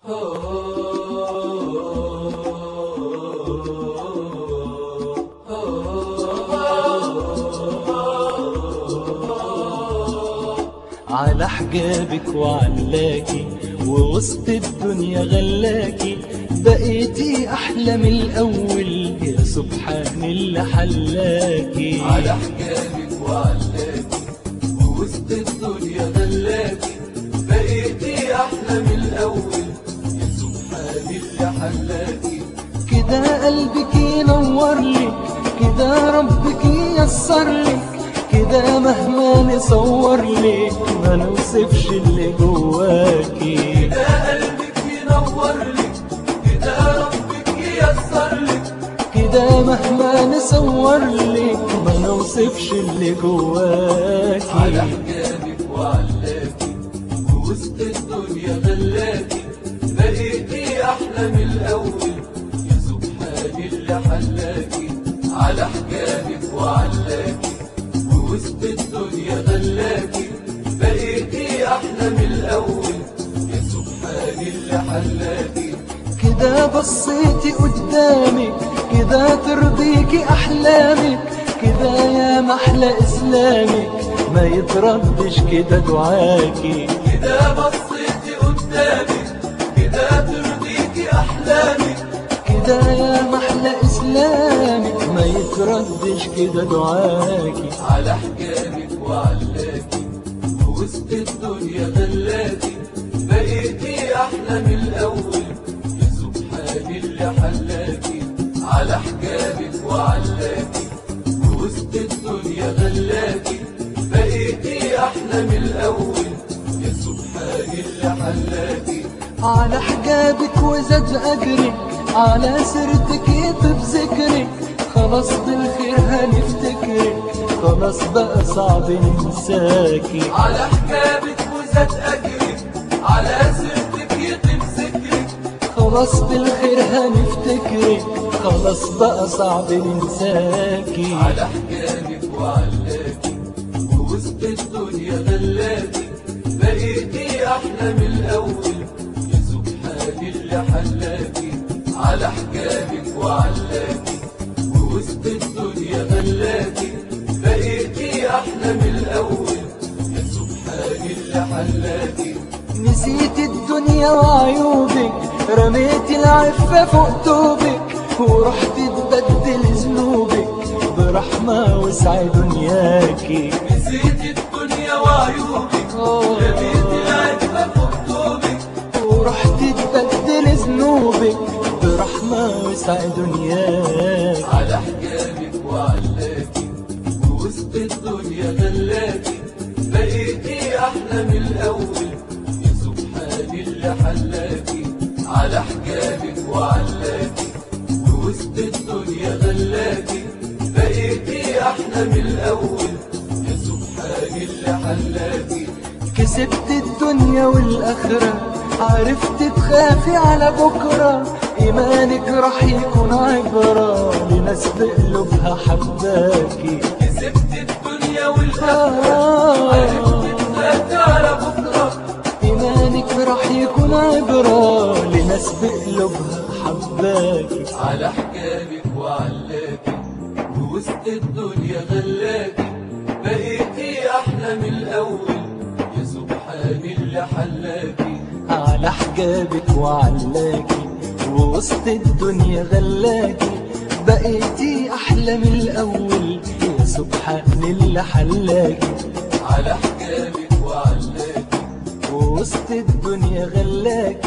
على حجابك وعلاكي ووسط الدنيا غلاكي بقيتي أحلى من الأول يا سبحان اللي حلاكي على حجابك وعلاكي ووسط الدنيا غلاكي بقيتي احلى من الاول يا سبحان اللي حلاكي كده قلبك ينور لك كده ربك ييسر لك كده مهما نصور لك ما نوصفش اللي جواكي كده قلبك ينور لك كده ربك ييسر لك كده مهما نصور لك ما نوصفش اللي على جواكي حجابك وعلاكي ووسط الدنيا غلاكي بقيتي احلى من الاول يا سبحان اللي حلاكي على حجابك وعلاكي ووسط الدنيا غلاكي بقيتي احلى من الاول يا سبحان اللي حلاكي كده بصيتي قدامك كده ترضيكي احلامك كده يا محلى اسلامك ما يتردش كده دعاكي كده بصيتي قدامك كده ترضيكي احلامك كده يا محلى اسلامك ما يتردش كده دعاكي على حجابك وعلاكي وسط الدنيا غلاكي بقيتي احلى من الاول يا سبحان اللي حلاكي على حجابك وعلاكي وسط الدنيا غلاكي بقيتي احلى من الاول يا سبحان اللي حلاكي على حجابك وزاد اجرك على سيرتك يطيب ذكرك خلاص بالخير هنفتكرك خلاص بقى صعب ننساكي على حجابك وزاد اجرك على سيرتك يطيب ذكرك خلاص بالخير هنفتكرك خلاص بقى صعب ننساكي على حجابك وعلاكي ووسط الدنيا غلاكي بقيتي احلى من الاول يا سبحان اللي حلاكي على حجابك وعلاكي ووسط الدنيا غلاكي بقيتي احلى من الاول يا سبحان اللي حلاكي نسيت الدنيا وعيوبك رميت العفة فوق توبك ورحت تبدل ذنوبك برحمة وسع دنياكي نسيت الدنيا وعيوبك رميت العجلة فوق طوبك ورحت تبدل ذنوبك برحمة وسع دنياكي على حجابك وعلاكي ووسط الدنيا غلاكي بقيتي احلى من الاول يا سبحان اللي حلاكي على حجابك وعلاكي ووسط الدنيا غلاكي بقيتي احلى من الاول يا سبحان اللي حلاكي كسبت الدنيا والآخرة عرفت تخافي على بكرة إيمانك راح يكون عبرة لناس بقلوبها حباكي كسبت الدنيا والاخره عرفت تخافي على بكره إيمانك راح يكون عبرة لناس بقلوبها حباكي على حجابك وعلاكي ووسط الدنيا غلاكي بقيتي احلى من الاول يا سبحان اللي حلاكي على حجابك وعلاكي ووسط الدنيا غلاكي بقيتي أحلى من الأول يا سبحان اللي حلاكي على حجابك وعلاكي ووسط الدنيا غلاكي